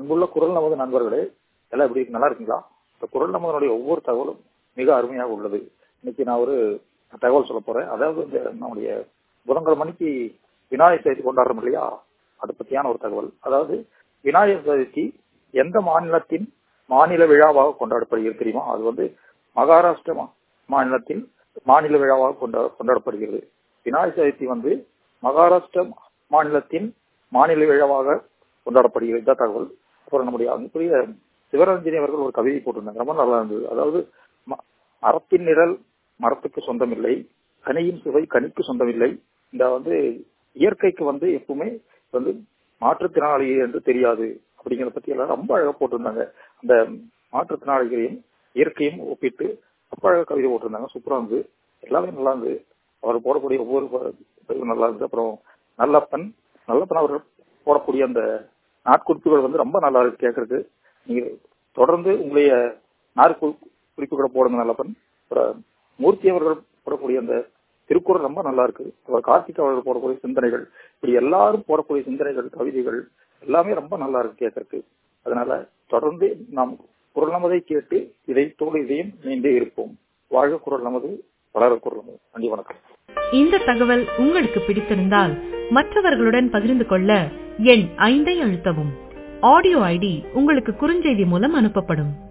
அன்புள்ள குரல் நமது நண்பர்களே எல்லாம் எப்படி நல்லா இருக்கீங்களா இந்த குரல் நமதனுடைய ஒவ்வொரு தகவலும் மிக அருமையாக உள்ளது இன்னைக்கு நான் ஒரு தகவல் சொல்ல போறேன் அதாவது இந்த நம்முடைய புதன்கிழமை மணிக்கு விநாயகர் சதுர்த்தி கொண்டாடுறோம் இல்லையா அதை பத்தியான ஒரு தகவல் அதாவது விநாயகர் சதுர்த்தி எந்த மாநிலத்தின் மாநில விழாவாக கொண்டாடப்படுகிறது தெரியுமா அது வந்து மகாராஷ்டிர மா- மாநிலத்தின் மாநில விழாவாக கொண்டா கொண்டாடப்படுகிறது விநாயகர் சதுர்த்தி வந்து மகாராஷ்டிர மாநிலத்தின் மாநில விழாவாக கொண்டாடப்படுகிறது இந்த தகவல் அப்புறம் நம்முடைய அன்புக்குரிய சிவரஞ்சனி அவர்கள் ஒரு கவிதை போட்டிருந்தாங்க ரொம்ப நல்லா இருந்தது அதாவது ம- மரத்தின் நிழல் மரத்துக்கு சொந்தமில்லை கனியின் சுவை கனிக்கு சொந்தமில்லை இந்த வந்து இயற்கைக்கு வந்து எப்பவுமே வந்து மாற்றுத்திறனாளி என்று தெரியாது அப்படிங்கிறத பத்தி எல்லாம் ரொம்ப அழகா போட்டிருந்தாங்க அந்த மாற்றுத்திறனாளிகளையும் இயற்கையும் ஒப்பிட்டு ரொம்ப அழகா கவிதை போட்டிருந்தாங்க சூப்பரா இருந்தது எல்லாமே நல்லா இருந்தது அவர் போடக்கூடிய ஒவ்வொரு ப- இதுவும் நல்லா இருந்தது அப்புறம் நல்லப்பன் நல்லப்பன் அவர்கள் போடக்கூடிய அந்த நாட்குறிப்புகள் வந்து ரொம்ப நல்லா இருக்கு கேட்கறதுக்கு நீங்க தொடர்ந்து உங்களுடைய நாட்கு குறிப்புகளை போடுங்க நல்லப்பன் அப்புறம் மூர்த்தி அவர்கள் போடக்கூடிய அந்த திருக்குறள் ரொம்ப நல்லா இருக்கு அப்புறம் கார்த்திக் அவர்கள் போடக்கூடிய சிந்தனைகள் இப்படி எல்லாரும் போடக்கூடிய சிந்தனைகள் கவிதைகள் எல்லாமே ரொம்ப நல்லா இருக்கு கேட்கறதுக்கு அதனால தொடர்ந்து நாம் குரல் நமதை கேட்டு இதைத்தோடு இதையும் நீண்டே இருப்போம் வாழ்க குரல் நமது வளர குரல் நமது நன்றி வணக்கம் இந்த தகவல் உங்களுக்கு பிடித்திருந்தால் மற்றவர்களுடன் பகிர்ந்து கொள்ள எண் ஐந்தை அழுத்தவும் ஆடியோ ஐடி உங்களுக்கு குறுஞ்செய்தி மூலம் அனுப்பப்படும்